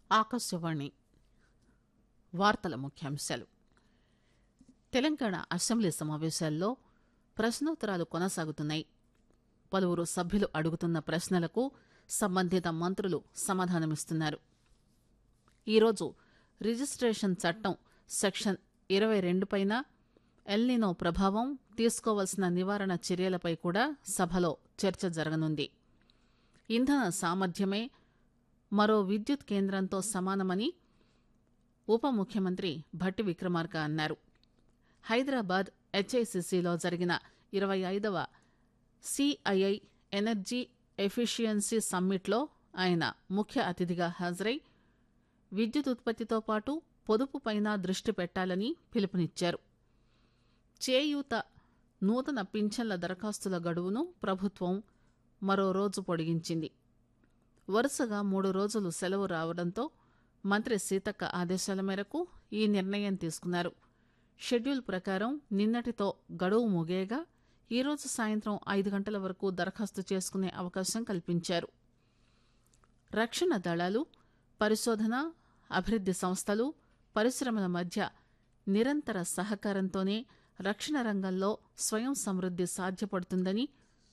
ఆకాశవాణి వార్తల ముఖ్యాంశాలు తెలంగాణ అసెంబ్లీ సమావేశాల్లో ప్రశ్నోత్తరాలు కొనసాగుతున్నాయి పలువురు సభ్యులు అడుగుతున్న ప్రశ్నలకు సంబంధిత మంత్రులు సమాధానమిస్తున్నారు ఈరోజు రిజిస్టేషన్ చట్టం సెక్షన్ ఇరవై రెండు పైన ఎల్నినో ప్రభావం తీసుకోవాల్సిన నివారణ చర్యలపై కూడా సభలో చర్చ జరగనుంది ఇంధన సామర్థ్యమే మరో విద్యుత్ కేంద్రంతో సమానమని ఉప ముఖ్యమంత్రి భట్టి విక్రమార్క అన్నారు హైదరాబాద్ హెచ్ఐసిసిలో జరిగిన ఇరవై ఐదవ సిఐఐ ఎనర్జీ ఎఫిషియన్సీ సమ్మిట్లో ఆయన ముఖ్య అతిథిగా హాజరై విద్యుత్ ఉత్పత్తితో పాటు పొదుపుపైన దృష్టి పెట్టాలని పిలుపునిచ్చారు చేయూత నూతన పింఛన్ల దరఖాస్తుల గడువును ప్రభుత్వం మరో రోజు పొడిగించింది వరుసగా మూడు రోజులు సెలవు రావడంతో మంత్రి సీతక్క ఆదేశాల మేరకు ఈ నిర్ణయం తీసుకున్నారు షెడ్యూల్ ప్రకారం నిన్నటితో గడువు ముగియగా ఈరోజు సాయంత్రం ఐదు గంటల వరకు దరఖాస్తు చేసుకునే అవకాశం కల్పించారు రక్షణ దళాలు పరిశోధన అభివృద్ది సంస్థలు పరిశ్రమల మధ్య నిరంతర సహకారంతోనే రక్షణ రంగంలో స్వయం సమృద్ది సాధ్యపడుతుందని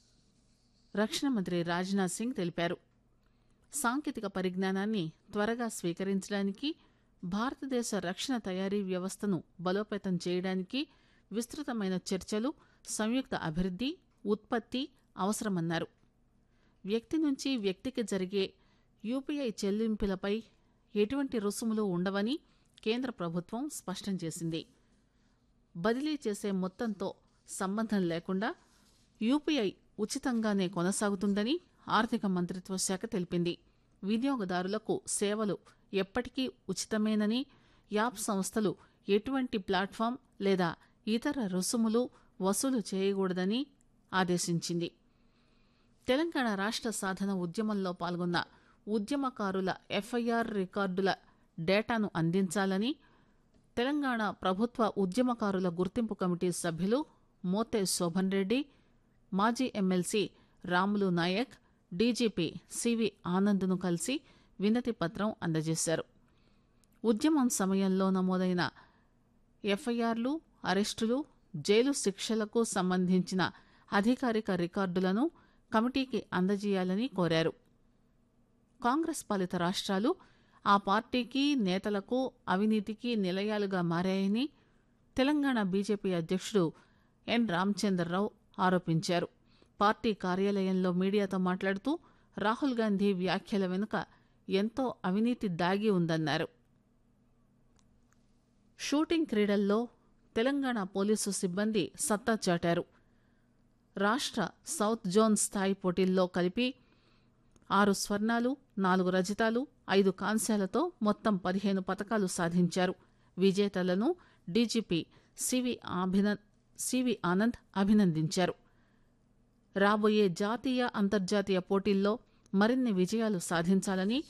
రక్షణ మంత్రి రాజ్నాథ్ సింగ్ తెలిపారు సాంకేతిక పరిజ్ఞానాన్ని త్వరగా స్వీకరించడానికి భారతదేశ రక్షణ తయారీ వ్యవస్థను బలోపేతం చేయడానికి విస్తృతమైన చర్చలు సంయుక్త అభివృద్ది ఉత్పత్తి అవసరమన్నారు వ్యక్తి నుంచి వ్యక్తికి జరిగే యూపీఐ చెల్లింపులపై ఎటువంటి రుసుములు ఉండవని కేంద్ర ప్రభుత్వం స్పష్టం చేసింది బదిలీ చేసే మొత్తంతో సంబంధం లేకుండా యూపీఐ ఉచితంగానే కొనసాగుతుందని ఆర్థిక మంత్రిత్వ శాఖ తెలిపింది వినియోగదారులకు సేవలు ఎప్పటికీ ఉచితమేనని యాప్ సంస్థలు ఎటువంటి ప్లాట్ఫామ్ లేదా ఇతర రుసుములు వసూలు చేయకూడదని ఆదేశించింది తెలంగాణ రాష్ట్ర సాధన ఉద్యమంలో పాల్గొన్న ఉద్యమకారుల ఎఫ్ఐఆర్ రికార్డుల డేటాను అందించాలని తెలంగాణ ప్రభుత్వ ఉద్యమకారుల గుర్తింపు కమిటీ సభ్యులు మోతే శోభన్ రెడ్డి మాజీ MLC Ramulu Naik DGP CV ఆనంద్ను కలిసి వినతి పత్రం అందజేశారు ఉద్యమం సమయంలో నమోదైన ఎఫ్ఐఆర్లు అరెస్టులు జైలు శిక్షలకు సంబంధించిన అధికారిక రికార్డులను కమిటీకి అందజేయాలని కోరారు కాంగ్రెస్ పాలిత రాష్ట్రాలు ఆ పార్టీకి నేతలకు అవినీతికి నిలయాలుగా మారాయని తెలంగాణ బీజేపీ అధ్యక్షుడు ఎన్ రామచంద్రరావు ఆరోపించారు పార్టీ కార్యాలయంలో మీడియాతో మాట్లాడుతూ రాహుల్ గాంధీ వ్యాఖ్యల వెనుక ఎంతో అవినీతి దాగి ఉందన్నారు షూటింగ్ క్రీడల్లో తెలంగాణ పోలీసు సిబ్బంది సత్తా చాటారు రాష్ట్ర సౌత్ జోన్ స్థాయి పోటీల్లో కలిపి ఆరు స్వర్ణాలు నాలుగు రజతాలు ఐదు కాంస్యాలతో మొత్తం పదిహేను పతకాలు సాధించారు విజేతలను డీజీపీ సివి అభినంద్ సివి ఆనంద్ అభినందించారు రాబోయే జాతీయ అంతర్జాతీయ పోటీల్లో మరిన్ని విజయాలు సాధించాలని